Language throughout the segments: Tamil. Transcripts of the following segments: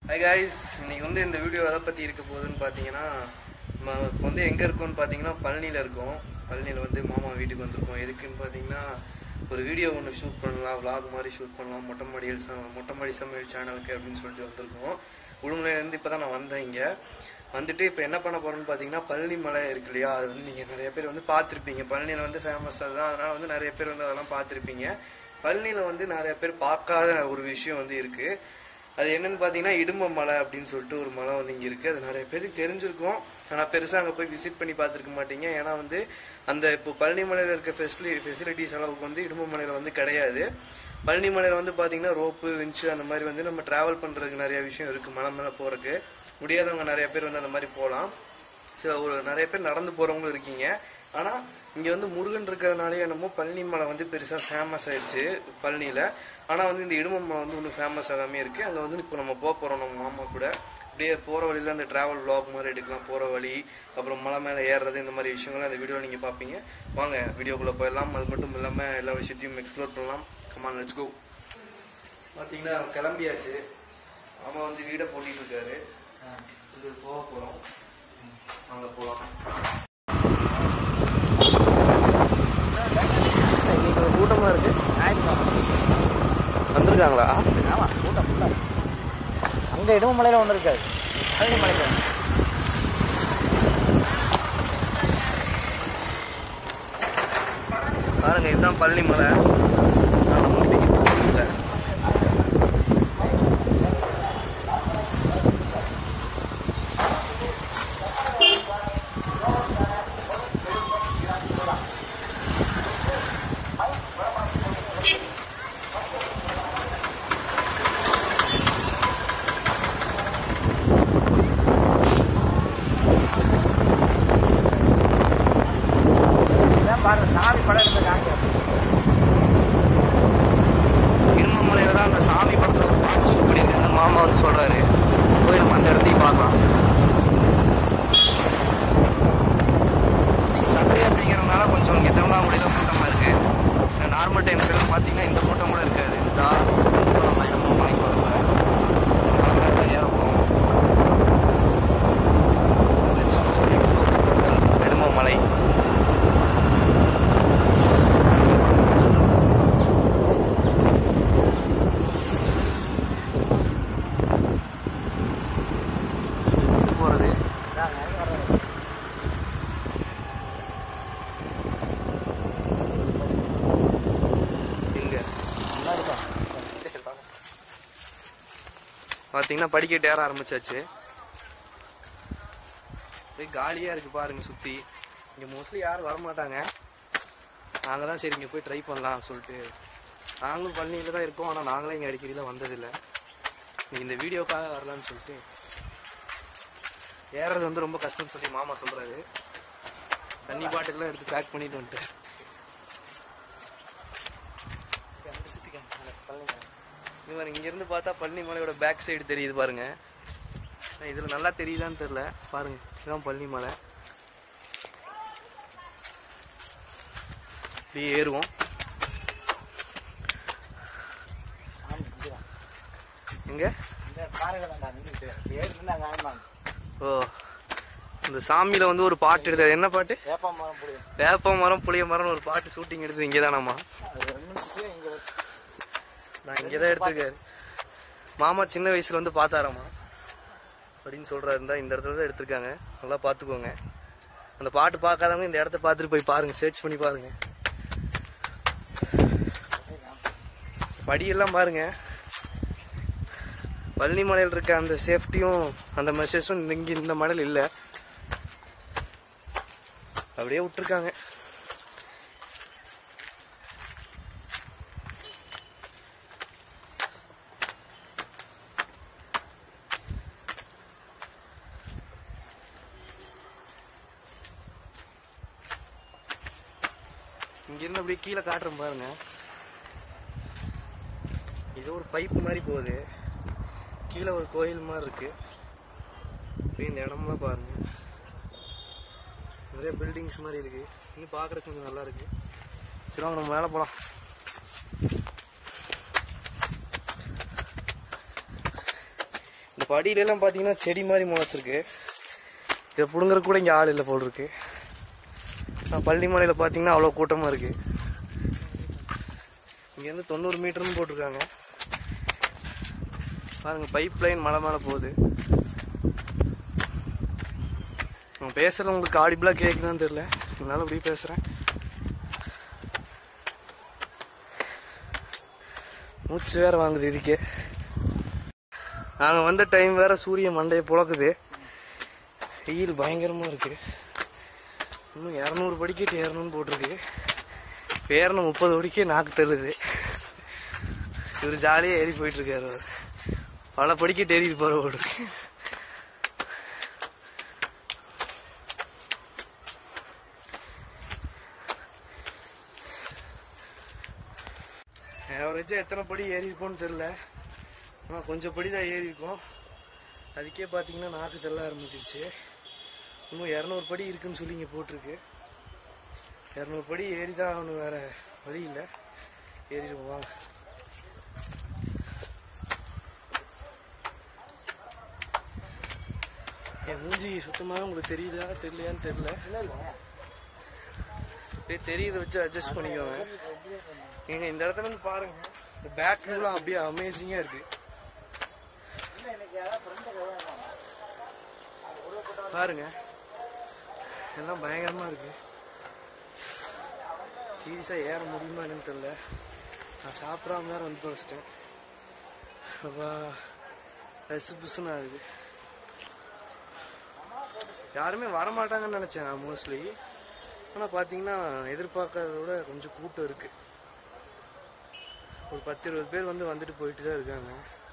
ஹாய் காய்ஸ் இன்னைக்கு வந்து இந்த வீடியோ எதை பற்றி இருக்க போகுதுன்னு பார்த்தீங்கன்னா நம்ம இப்போ வந்து எங்கே இருக்கோம்னு பார்த்தீங்கன்னா பழனியில் இருக்கோம் பழனியில் வந்து மாமா வீட்டுக்கு வந்திருக்கோம் எதுக்குன்னு பார்த்தீங்கன்னா ஒரு வீடியோ ஒன்று ஷூட் பண்ணலாம் vlog மாதிரி ஷூட் பண்ணலாம் மொட்டை மாடியில் ச மொட்டை மாடி சமையல் சேனலுக்கு அப்படின்னு சொல்லிட்டு வந்திருக்கோம் உடுமலையிலேருந்து இப்போ தான் நான் வந்தேன் இங்கே வந்துட்டு இப்போ என்ன பண்ண போகிறோம்னு பார்த்தீங்கன்னா பழனி மலை இருக்கு இல்லையா அது வந்து நீங்கள் நிறைய பேர் வந்து பார்த்துருப்பீங்க பழனியில் வந்து ஃபேமஸ் அதுதான் அதனால் வந்து நிறைய பேர் வந்து அதெல்லாம் பார்த்துருப்பீங்க பழனியில் வந்து நிறைய பேர் பார்க்காத ஒரு விஷயம் வந்து இருக்குது அது என்னன்னு பார்த்தீங்கன்னா இடும்ப மலை அப்படின்னு சொல்லிட்டு ஒரு மலை வந்து இங்கே இருக்குது அது நிறைய பேருக்கு தெரிஞ்சிருக்கும் ஆனால் பெருசாக அங்கே போய் விசிட் பண்ணி பார்த்துருக்க மாட்டீங்க ஏன்னா வந்து அந்த இப்போ பழனி மலையில் இருக்க ஃபெசிலி ஃபெசிலிட்டிஸ் அளவுக்கு வந்து இடும்ப மலையில் வந்து கிடையாது பழனி மலையில் வந்து பார்த்தீங்கன்னா ரோப்பு விஞ்சு அந்த மாதிரி வந்து நம்ம ட்ராவல் பண்ணுறதுக்கு நிறைய விஷயம் இருக்குது மலை மேலே போகிறதுக்கு முடியாதவங்க நிறைய பேர் வந்து அந்த மாதிரி போகலாம் சில ஒரு நிறைய பேர் நடந்து போகிறவங்களும் இருக்கீங்க ஆனால் இங்கே வந்து முருகன் இருக்கிறதுனாலே என்னமோ பழனி மலை வந்து பெருசாக ஃபேமஸ் ஆயிடுச்சு பழனியில் ஆனால் வந்து இந்த இடும மலை வந்து ஒன்றும் ஃபேமஸ் ஆகாமே இருக்குது அங்கே வந்து இப்போ நம்ம போக போகிறோம் நம்ம மாமா கூட அப்படியே போகிற வழியில் அந்த ட்ராவல் vlog மாதிரி எடுக்கலாம் போகிற வழி அப்புறம் மலை மேலே ஏறுறது இந்த மாதிரி விஷயங்கள்லாம் அந்த வீடியோவில் நீங்கள் பார்ப்பீங்க வாங்க வீடியோக்குள்ளே போயிடலாம் அது மட்டும் இல்லாமல் எல்லா விஷயத்தையும் எக்ஸ்ப்ளோர் பண்ணலாம் கமான் லெட்ஸ் கோ பார்த்தீங்கன்னா கிளம்பியாச்சு மாமா வந்து வீடை போட்டிட்டு இருக்காரு இது போக போகிறோம் அங்கே போகலாம் இன்னைக்கு ஒரு கூட்டமாக இருக்கு வந்திருக்காங்களா ஆமா கூட்டம் ஃபுல்லா அங்க இடம மலையில ஒண்ணு இருக்காது பழனி மலையில ஒண்ணு. பாருங்க இதுதான் பழனி மலை நான் முடிக்கிட்டு போகல இதான் பாருங்க சாமி படம் எடுத்த காங்க இருமமலையில தான் அந்த சாமி படத்தில் ஒரு பாட்டு ஷூட் பண்ணியிருக்காங்க மாமா வந்து சொல்றாரு போய் நம்ம அந்த இடத்தையும் பார்க்கலாம் இன்னைக்கு சண்டே அப்படிங்கிறதுனால கொஞ்சம் இங்கே திருவண்ணாமலையில் கூட்டமாக இருக்கு நார்மல் டைம்ஸ் எல்லாம் பார்த்தீங்கன்னா இந்த கூட்டம் கூட இருக்காது இந்த ஆள் நம்ம இடமலைக்கு வரப்ப ஏற போகிறோம் நெடுமலை போகிறது எங்க பார்த்தீங்கன்னா படிக்கட்டு ஏற ஆரம்பிச்சாச்சு அப்படியே காலியாக இருக்கு பாருங்க சுற்றி இங்கே மோஸ்ட்லி யாரும் வரமாட்டாங்க நாங்கள் தான் சரி இங்கே போய் ட்ரை பண்ணலாம் சொல்லிட்டு நாங்களும் பழனியில் தான் இருக்கோம் ஆனால் நாங்களே இங்கே அடிக்கடியில் வந்ததில்லை நீ இந்த வீடியோக்காக வரலான்னு சொல்லிட்டு ஏறது வந்து ரொம்ப கஷ்டம்னு சொல்லி மாமா சொல்கிறாரு தண்ணி பாட்டிலாம் எடுத்து பேக் பண்ணிட்டு வந்துட்டேன் இது பாருங்க இங்கேருந்து பார்த்தா பழனி மலையோட பேக் சைடு தெரியுது பாருங்க ஆனா இதுல நல்லா தெரியுதான்னு தெரியல பாருங்க இதுதான் பழனி மலை அப்படியே ஏறுவோம் சாமி இங்கதான். எங்க இந்த பாறையில தான்டா நின்னுட்டு ஏறி நின்னா காணலாம் ஓ இந்த சாமியில வந்து ஒரு பாட்டு எடுத்தது என்ன பாட்டு வேப்ப மரம் புடியும் வேப்ப மரம் புளிய மரம்னு ஒரு பாட்டு ஷூட்டிங் எடுத்தது இங்கே தானாமா அது ரெண்டு நிமிஷத்துல இங்க வந்து நான் இங்கே தான் எடுத்திருக்காரு மாமா சின்ன வயசுல வந்து பார்த்தாராமா அப்படின்னு சொல்றாரு இருந்தா இந்த இடத்துல தான் எடுத்திருக்காங்க நல்லா பார்த்துக்கோங்க அந்த பாட்டு பார்க்காதவங்க இந்த இடத்த பார்த்துட்டு போய் பாருங்க சர்ச் பண்ணி பாருங்க படியெல்லாம் பாருங்க பழனி மலையில் இருக்க அந்த சேஃப்டியும் அந்த மெசேஜும் இங்க இந்த மலையில் இல்லை அப்படியே விட்டுருக்காங்க இங்கிருந்து அப்படியே கீழே காட்டுறேன் பாருங்க இது ஒரு பைப் மாதிரி போகுது கீழே ஒரு கோயில் மாதிரி இருக்கு அப்படியே இந்த இடம்லாம் பாருங்க நிறைய பில்டிங்ஸ் மாதிரி இருக்கு இன்னும் பார்க்கறதுக்கு கொஞ்சம் நல்லா இருக்கு சரி வாங்க நம்ம மேலே போகலாம் இந்த படியிலலாம் பார்த்தீங்கன்னா செடி மாதிரி முளைச்சிருக்கு இதை பிடுங்குற கூட இங்கே ஆள் இல்லை போல் இருக்கு நான் பள்ளிமலையில் பார்த்தீங்கன்னா அவ்வளோ கூட்டமாக இருக்கு இங்கேருந்து தொண்ணூறு மீட்டர்னு போட்டிருக்காங்க பாருங்க பைப் லைன் மலை மேலே போகுது நான் பேசுறது உங்களுக்கு ஆடிபிளாக கேட்குதான்னு தெரியல அதனால அப்படியே பேசுகிறேன் மூச்சு வேற வாங்குது இதுக்கே நாங்கள் வந்த டைம் வேற சூரிய மண்டையை புழக்குது வெயில் பயங்கரமாக இருக்கு இன்னும் இரநூறு படிக்கட்டு ஏறணும்னு போட்டிருக்கு ஏறணும் முப்பது படிக்கே நாக்கு தள்ளுது இவர் ஜாலியாக ஏறி போயிட்டு இருக்காரு அவரு. பல படிக்கட்டு ஏறிட்டு போகிற போட்டிருக்கு ஆவரேஜாக எத்தனை படி ஏறி இருப்போம்னு தெரில ஆனால் கொஞ்சம் படி தான் ஏறி இருக்கோம் அதுக்கே பார்த்தீங்கன்னா நாக்கு தள்ள ஆரம்பிச்சிருச்சு இன்னும் இரநூறு படி இருக்குன்னு சொல்லி இங்கே போட்டிருக்கு இரநூறு படி ஏறி தான் ஆகணும் வேற வழி இல்லை ஏறிடுவோம் வாங்க என் மூஞ்சி சுத்தமாக உங்களுக்கு தெரியுதா தெரியலையான்னு தெரியல அப்படியே தெரியுதை வச்சு அட்ஜஸ்ட் பண்ணிக்கோங்க நீங்க இந்த இடத்துல இருந்து பாருங்க இந்த பேக் வியூலாம் அப்படியே அமேசிங்கா இருக்கு பாருங்க எல்லாம் பயங்கரமா இருக்கு சீரியஸா ஏற முடியுமா என்னன்னு தெரியல நான் சாப்பிடாம வேற வந்து தொலைச்சிட்டேன் அப்பா பசு புசுன்னு ஆகுது யாருமே வரமாட்டாங்கன்னு நினைச்சேன் நான் மோஸ்ட்லி ஆனால் பார்த்தீங்கன்னா எதிர்பார்க்கறத விட கொஞ்சம் கூட்டம் இருக்கு ஒரு பத்து இருபது பேர் வந்து வந்துட்டு போயிட்டு தான் இருக்காங்க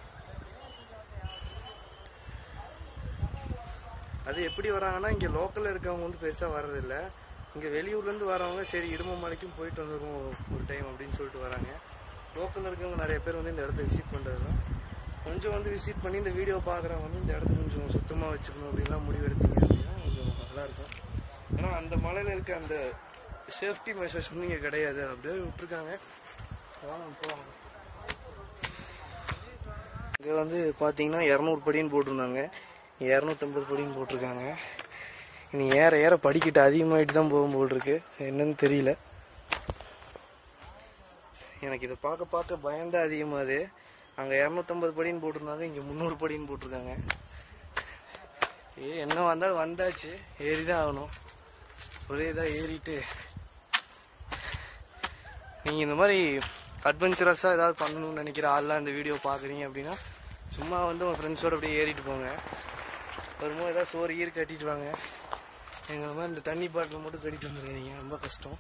அது எப்படி வராங்கன்னா இங்கே லோக்கலில் இருக்கவங்க வந்து பெருசாக வர்றதில்ல இங்கே வெளியூர்லேருந்து வரவங்க சரி இடும மலைக்கும் போயிட்டு வந்துருவோம் ஒரு டைம் அப்படின்னு சொல்லிட்டு வராங்க லோக்கலில் இருக்கவங்க நிறைய பேர் வந்து இந்த இடத்த விசிட் பண்ணுறதுல கொஞ்சம் வந்து விசிட் பண்ணி இந்த வீடியோ பார்க்குறவங்க வந்து இந்த இடத்த கொஞ்சம் சுத்தமாக வச்சுக்கணும் அப்படின்லாம் முடிவு எடுத்தீங்க அப்படின்னா கொஞ்சம் நல்லாயிருக்கும் ஏன்னா அந்த மலையில் இருக்க அந்த சேஃப்டி மெஷர்ஸ் வந்து இங்கே கிடையாது அப்படியே விட்டுருக்காங்க வாங்க போவாங்க இங்கே வந்து பார்த்தீங்கன்னா இரநூறு படின்னு போட்டிருந்தாங்க இரநூத்தம்பது படின்னு போட்டிருக்காங்க இனி ஏற ஏற படிக்கிட்டு அதிகமாகிட்டு தான் போகும் போல் இருக்கு என்னன்னு தெரியல எனக்கு இதை பார்க்க பார்க்க பயம்தான் அதிகமாகுது அங்கே இரநூத்தம்பது படின்னு போட்டிருந்தாங்க இங்கே முந்நூறு படின்னு போட்டிருக்காங்க ஏ என்ன வந்தாலும் வந்தாச்சு ஏறி தான் ஆகணும் ஒரே இதாக ஏறிட்டு நீங்கள் இந்த மாதிரி அட்வென்ச்சரஸாக ஏதாவது பண்ணணும்னு நினைக்கிற ஆள்லாம் இந்த வீடியோ பார்க்குறீங்க அப்படின்னா சும்மா வந்து உங்கள் ஃப்ரெண்ட்ஸோட அப்படியே ஏறிட்டு போங்க வரும்போது ஏதாவது சோறு ஈர் கட்டிட்டு வாங்க எங்களை மாதிரி இந்த தண்ணி பாட்டில் மட்டும் கட்டிட்டு வந்துருக்கீங்க ரொம்ப கஷ்டம்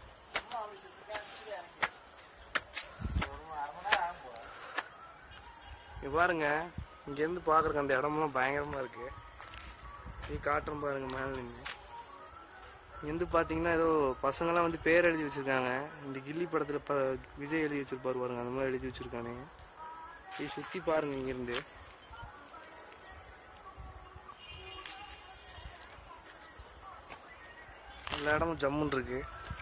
இங்க பாருங்க இங்கேருந்து பார்க்குறக்கு அந்த இடமெல்லாம் பயங்கரமாக இருக்கு நீ காட்டுறேன் பாருங்க மேலே நின்று இங்கேருந்து பார்த்தீங்கன்னா ஏதோ பசங்கெல்லாம் வந்து பேர் எழுதி வச்சிருக்காங்க இந்த கில்லி படத்தில் ப விஜய் எழுதி வச்சிருப்பாரு பாருங்க அந்த மாதிரி எழுதி வச்சிருக்கானே நீ சுற்றி பாருங்க இங்கேருந்து எல்லா இடமும் ஜம்முன்னு இருக்கு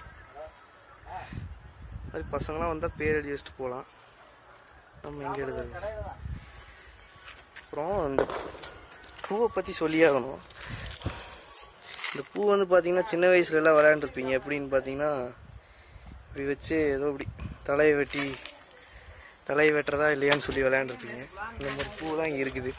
மாதிரி பசங்களாம் வந்தால் பேர் எழுதி வச்சுட்டு போகலாம் நம்ம எங்கே எழுதுறது அப்புறம் இந்த பூவை பற்றி சொல்லியாகணும் இந்த பூ வந்து பார்த்தீங்கன்னா சின்ன வயசுல எல்லாம் விளையாண்டுருப்பீங்க எப்படின்னு பார்த்தீங்கன்னா இப்படி வச்சு ஏதோ இப்படி தலையை வெட்டி தலையை வெட்டுறதா இல்லையான்னு சொல்லி விளையாண்டுருப்பீங்க இந்த மாதிரி பூலாம் இங்கே இருக்குது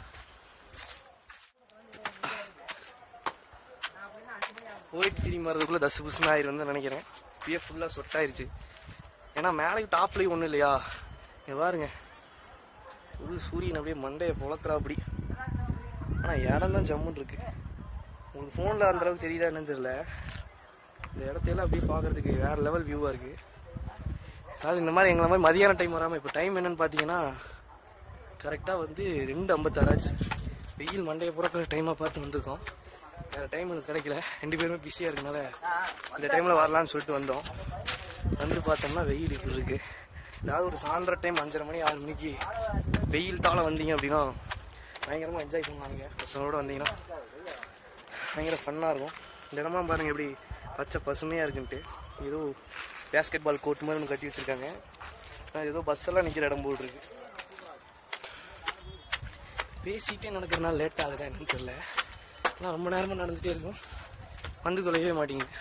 போயிட்டு திரும்பி வரதுக்குள்ளே தசு புசுன்னு ஆயிரும் நினைக்கிறேன் இப்பயே ஃபுல்லாக சொட்டாயிருச்சு ஏன்னா மேலேயும் டாப்லேயும் ஒன்றும் இல்லையா இங்க பாருங்க ஃபுல் சூரியன் அப்படியே மண்டையை பொழக்கிறா அப்படி ஆனால் இடம் தான் ஜம்முன்னு இருக்கு உங்களுக்கு ஃபோனில் அந்த அளவுக்கு தெரியுதா என்னன்னு தெரியல இந்த இடத்தையெல்லாம் அப்படியே பார்க்கறதுக்கு வேற லெவல் வியூவாக இருக்கு அதாவது இந்த மாதிரி எங்களை மாதிரி மதியான டைம் வராமல் இப்போ டைம் என்னன்னு பார்த்தீங்கன்னா கரெக்டாக வந்து ரெண்டு ஐம்பத்தாறாச்சு வெயில் மண்டையை பிறக்கிற டைமாக பார்த்து வந்திருக்கோம் வேறு டைம் எனக்கு கிடைக்கல ரெண்டு பேருமே பிஸியாக இருக்கனால இந்த டைமில் வரலான்னு சொல்லிட்டு வந்தோம் வந்து பார்த்தோம்னா வெயில் இப்படி இருக்கு ஏதாவது ஒரு சாயந்தர டைம் அஞ்சரை மணி ஆறு மணிக்கு வெயில் தாள வந்தீங்க அப்படின்னா பயங்கரமாக என்ஜாய் பண்ணுவாங்க பசங்களோட வந்தீங்கன்னா பயங்கர ஃபன்னாக இருக்கும் இந்த இடமா பாருங்க எப்படி பச்சை பசுமையாக இருக்குன்ட்டு ஏதோ பேஸ்கெட் பால் கோர்ட் மாதிரி ஒன்று கட்டி வச்சிருக்காங்க ஆனால் ஏதோ பஸ் எல்லாம் நிற்கிற இடம் போல் இருக்கு பேசிட்டே நடக்கிறதுனால லேட் ஆகுதா என்னன்னு தெரியல ஆனால் ரொம்ப நேரமாக நடந்துகிட்டே இருக்கும் வந்து தொலைவே மாட்டேங்குது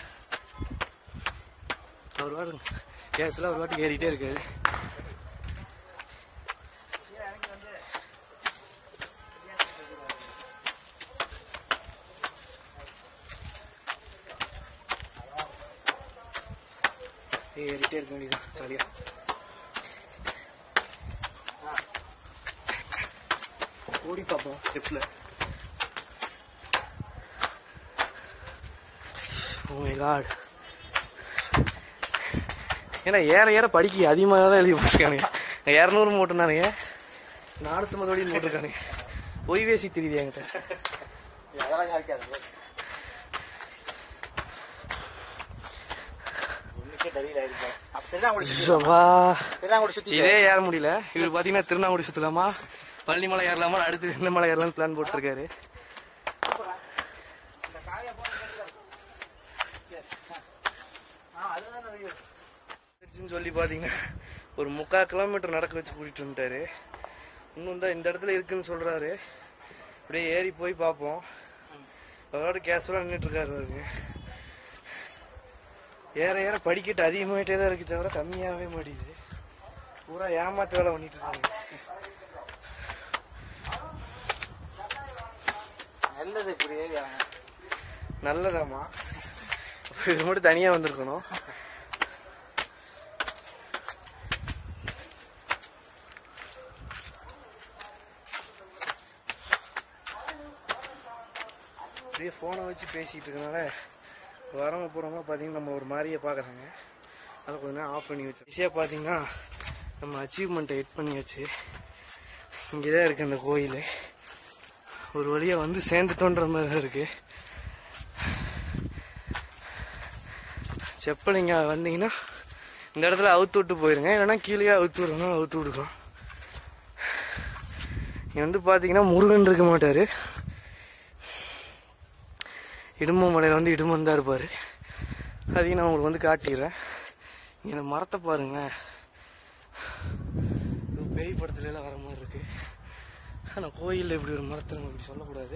ஒரு வாரம் கேஸில் ஒரு வாட்டி ஏறிட்டே இருக்காரு ஏறிட்டே இருக்க வேண்டியதான் ஜாலியாக ஓடி பார்ப்போம் ஸ்டெப்ல ஓ மை காட் ஏன்னா ஏற ஏற படிக்க அதிகமாக தான் எழுதி போட்டிருக்கானுங்க இரநூறு மூட்டைனானுங்க நானூற்றம்பது வழி போட்டிருக்கானுங்க பொய் பேசி தெரியுது என்கிட்ட அதெல்லாம் இருக்காது ஒண்ணுக்கே தெரியல இருக்கும் அப்ப திருநாங்குடி சுத்தி அப்பா. திருநாங்குடி சுத்தி இதே ஏற முடியல இவர் பாத்தீங்கன்னா திருநாங்குடி சுத்தலாமா பழனி மலை ஏறலாமா அடுத்து எந்த மலை ஏறலாம்னு பிளான் போட்டிருக்காரு திருச்சின்னு சொல்லி பாத்தீங்கன்னா ஒரு முக்கால் கிலோமீட்டர் நடக்க வச்சு கூட்டிட்டு வந்துட்டாரு இன்னும் தான் இந்த இடத்துல இருக்குன்னு சொல்றாரு அப்படியே ஏறி போய் பார்ப்போம் அவரோட கேஷுவலாக நின்றுட்டு இருக்காரு பாருங்க ஏற ஏற படிக்கட்டு அதிகமாயிட்டே தான் இருக்கு தவிர கம்மியாகவே மாட்டேங்குது பூரா ஏமாத்து வேலை பண்ணிட்டு இருக்காங்க நல்லது இப்படி ஏறி வாங்க. நல்லதாம்மா இது மட்டும் தனியா வந்திருக்கணும் அப்படியே ஃபோனை வச்சு பேசிட்டு இருக்கனால வரவங்க போகிறவங்க பார்த்தீங்கன்னா நம்ம ஒரு மாதிரியே பார்க்குறாங்க அதை கொஞ்ச நேரம் ஆஃப் பண்ணி வச்சு ஈஸியாக பார்த்தீங்கன்னா நம்ம அச்சீவ்மெண்ட்டை எட் பண்ணியாச்சு இங்கே தான் இருக்குது அந்த கோயில் ஒரு வழியாக வந்து சேர்ந்துட்டோன்ற மாதிரி தான் இருக்குது செப்பல் இங்கே வந்தீங்கன்னா இந்த இடத்துல அவுத்து விட்டு போயிருங்க இல்லைன்னா கீழே அவுத்து விடுறோம் அவுத்து விடுறோம் இங்க வந்து பார்த்தீங்கன்னா முருகன் இருக்க மாட்டார் இடும்ப மலையில் வந்து இடுமன் தான் இருப்பார் அதையும் நான் உங்களுக்கு வந்து காட்டிடுறேன் இங்க இந்த மரத்தை பாருங்களேன் இது பேய் படத்துல எல்லாம் வர மாதிரி இருக்கு ஆனால் கோயிலில் இப்படி ஒரு மரத்தை நம்ம இப்படி சொல்லக்கூடாது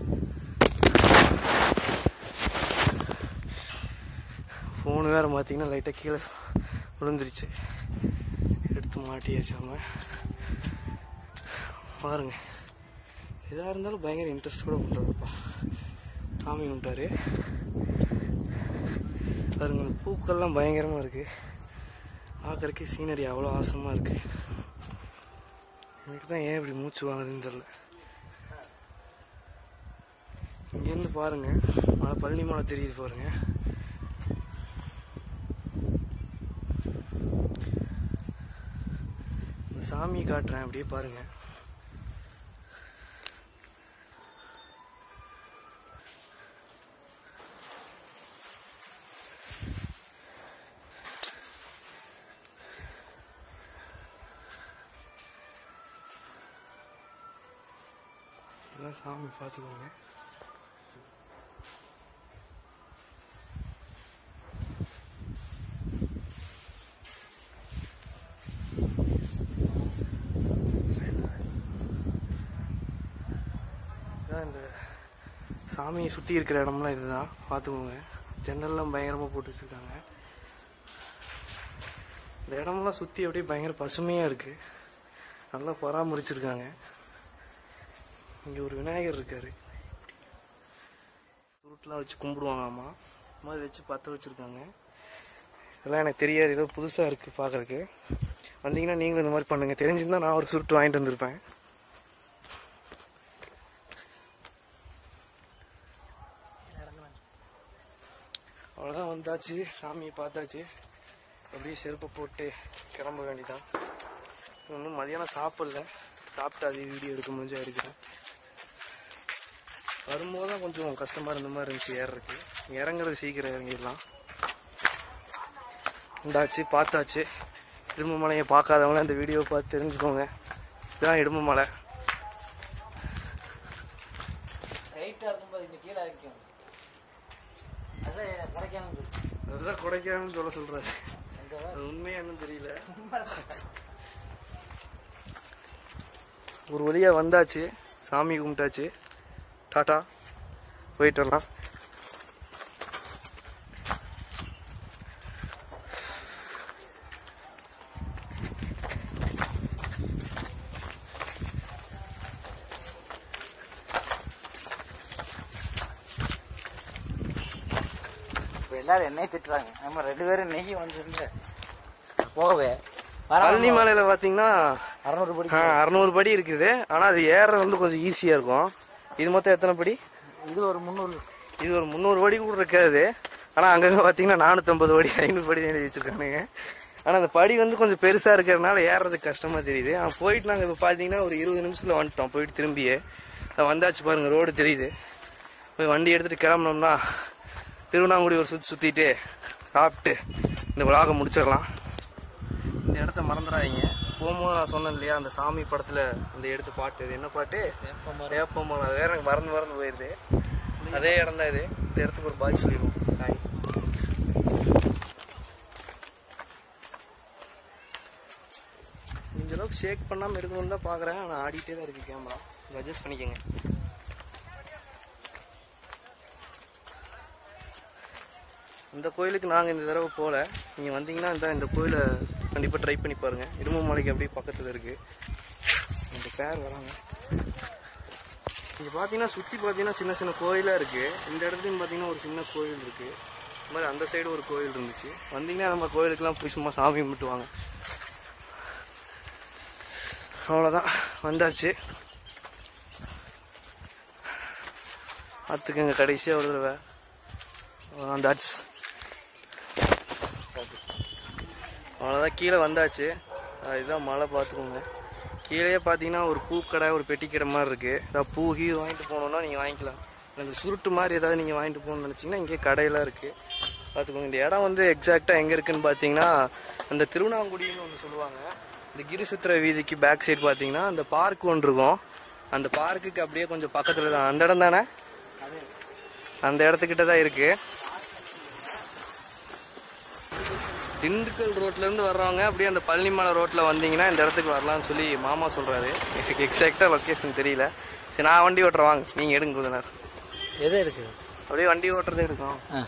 ஃபோனு வேறு பார்த்தீங்கன்னா லைட்டாக கீழே விழுந்துருச்சு எடுத்து மாட்டியாச்சாம பாருங்க எதாக இருந்தாலும் பயங்கர இன்ட்ரெஸ்டோட பண்ணுறதுப்பா சாமி விட்டாரு பாருங்க இந்த பூக்கள்லாம் பயங்கரமாக இருக்கு பார்க்கறக்கே சீனரி அவ்வளோ ஆசமாக இருக்கு எனக்கு தான் ஏன் இப்படி மூச்சு வாங்குதுன்னு தெரில இங்கேருந்து பாருங்க மலை பழனி மலை தெரியுது பாருங்க இந்த சாமியை காட்டுறேன் அப்படியே பாருங்க இதெல்லாம் சாமி பார்த்துக்கோங்க இதான் இந்த சாமியை சுற்றி இருக்கிற இடம்லாம் இதுதான் பார்த்துக்கோங்க ஜன்னல்லாம் பயங்கரமாக போட்டு வச்சுருக்காங்க இந்த இடமெல்லாம் சுற்றி அப்படியே பயங்கர பசுமையாக இருக்குது நல்லா பராமரிச்சிருக்காங்க இங்கே ஒரு விநாயகர் இருக்காரு சுருட்டுலாம் வச்சு கும்பிடுவாங்களாமா இந்த மாதிரி வச்சு பற்ற வச்சுருக்காங்க இதெல்லாம் எனக்கு தெரியாது ஏதோ புதுசாக இருக்குது பார்க்குறக்கு வந்தீங்கன்னா நீங்களும் இந்த மாதிரி பண்ணுங்கள் தெரிஞ்சிருந்தா நான் ஒரு சுருட்டு வாங்கிட்டு வந்திருப்பேன் அவ்வளோதான் வந்தாச்சு சாமியை பார்த்தாச்சு அப்படியே செருப்பை போட்டு கிளம்ப வேண்டியதான் இன்னும் மதியானம் சாப்பிடல சாப்பிட்டு அதே வீடியோ எடுக்க முடிஞ்சா இருக்கிறேன் வரும்போது தான் கொஞ்சம் கஷ்டமாக இருந்த மாதிரி இருந்துச்சு ஏறுறதுக்கு இறங்குறது சீக்கிரம் இறங்கிடலாம் உண்டாச்சு பார்த்தாச்சு இடும்பு மலையை பார்க்காதவங்க அந்த வீடியோ பார்த்து தெரிஞ்சுக்கோங்க இதுதான் இடும்பு மலை ரைட்டா இருக்கும்போது இங்க கீழே இருக்கும் அதான் கிடைக்காம அதுதான் கொடைக்கானல்னு சொல்ல சொல்கிறாரு அந்த அது உண்மையானு தெரியல ஒரு வழியாக வந்தாச்சு சாமி கும்பிட்டாச்சு டாட்டா போயிட்டு வரலாம் இப்போ எல்லாரும் என்னைய திட்டுறாங்க நம்ம ரெண்டு பேரும் நெய் வந்துருந்து போகவே பழனி மலையில் பார்த்தீங்கன்னா அறநூறு படி அறநூறு படி இருக்குது ஆனால் அது ஏறுறது வந்து கொஞ்சம் ஈஸியாக இருக்கும் இது மொத்தம் எத்தனை படி இது ஒரு முந்நூறு இது ஒரு முந்நூறு படி கூட இருக்காது ஆனால் அங்கங்கே பார்த்தீங்கன்னா நானூற்றம்பது படி ஐநூறு படி எழுதி வச்சிருக்கானுங்க ஆனால் அந்த படி வந்து கொஞ்சம் பெருசாக இருக்கிறதுனால ஏறுறதுக்கு கஷ்டமாக தெரியுது ஆனால் போயிட்டு நாங்கள் இப்போ பார்த்தீங்கன்னா ஒரு இருபது நிமிஷத்தில் வந்துட்டோம் போயிட்டு திரும்பியே அஹ் வந்தாச்சு பாருங்க ரோடு தெரியுது போய் வண்டி எடுத்துகிட்டு கிளம்புனோம்னா திருவண்ணாங்குடி ஒரு சுற்றி சுற்றிட்டு சாப்பிட்டு இந்த விழாவை முடிச்சிடலாம் இந்த இடத்த மறந்துடாதீங்க போகும்போது நான் சொன்னேன் இல்லையா அந்த சாமி படத்தில் அந்த எடுத்து பாட்டு இது என்ன பாட்டு வேப்பமரம் அது வேற எனக்கு மறந்து மறந்து போயிருது அதே இடம் தான் இது இந்த இடத்துக்கு ஒரு பாய் சொல்லிடுவோம் ஹாய் இந்த அளவுக்கு ஷேக் பண்ணாமல் எடுக்கணும்னு தான் பார்க்குறேன் ஆனால் ஆடிட்டே தான் இருக்கு கேமரா அட்ஜஸ்ட் பண்ணிக்கோங்க இந்த கோயிலுக்கு நாங்கள் இந்த தடவை போகல நீங்கள் வந்தீங்கன்னா இந்த இந்த கோயிலை கண்டிப்பாக ட்ரை பண்ணி பாருங்கள் இடும்பு மலைக்கு அப்படியே பக்கத்தில் இருக்குது இந்த பேர் வராங்க இங்கே பார்த்தீங்கன்னா சுற்றி பார்த்தீங்கன்னா சின்ன சின்ன கோயிலாக இருக்குது இந்த இடத்துலையும் பார்த்தீங்கன்னா ஒரு சின்ன கோயில் இருக்குது இந்த மாதிரி அந்த சைடு ஒரு கோயில் இருந்துச்சு வந்தீங்கன்னா நம்ம கோயிலுக்கெல்லாம் போய் சும்மா சாமி கும்பிட்டுவாங்க அவ்வளோதான் வந்தாச்சு பார்த்துக்கங்க கடைசியாக ஒரு தடவை தட்ஸ் அவ்வளோதான் கீழே வந்தாச்சு அஹ் இதுதான் மலை பார்த்துக்கோங்க கீழே பார்த்தீங்கன்னா ஒரு பூக்கடை ஒரு பெட்டி கடை மாதிரி இருக்குது ஏதாவது பூ கீ வாங்கிட்டு போகணுன்னா நீங்கள் வாங்கிக்கலாம் இந்த சுருட்டு மாதிரி ஏதாவது நீங்கள் வாங்கிட்டு போகணும்னு நினச்சிங்கன்னா இங்கே கடையெல்லாம் இருக்குது பார்த்துக்கோங்க இந்த இடம் வந்து எக்ஸாக்டாக எங்கே இருக்குன்னு பார்த்தீங்கன்னா அந்த திருவண்ணாங்குடின்னு ஒன்று சொல்லுவாங்க இந்த கிரிசுத்திர வீதிக்கு பேக் சைடு பார்த்தீங்கன்னா அந்த பார்க் ஒன்று இருக்கும் அந்த பார்க்குக்கு அப்படியே கொஞ்சம் பக்கத்தில் தான் அந்த இடம் தானே அந்த இடத்துக்கிட்ட தான் இருக்குது திண்டுக்கல் ரோட்ல இருந்து வர்றவங்க அப்படியே அந்த பழனிமலை ரோட்ல வந்தீங்கன்னா இந்த இடத்துக்கு வரலாம்னு சொல்லி மாமா சொல்றாரு எனக்கு எக்ஸாக்டா லொகேஷன் தெரியல சரி நான் வண்டி ஓட்டுறேன் வாங்க நீங்க எடுங்க கொஞ்ச நேரம் எது இருக்குது அப்படியே வண்டி ஓட்டுறதே இருக்கும் ஆ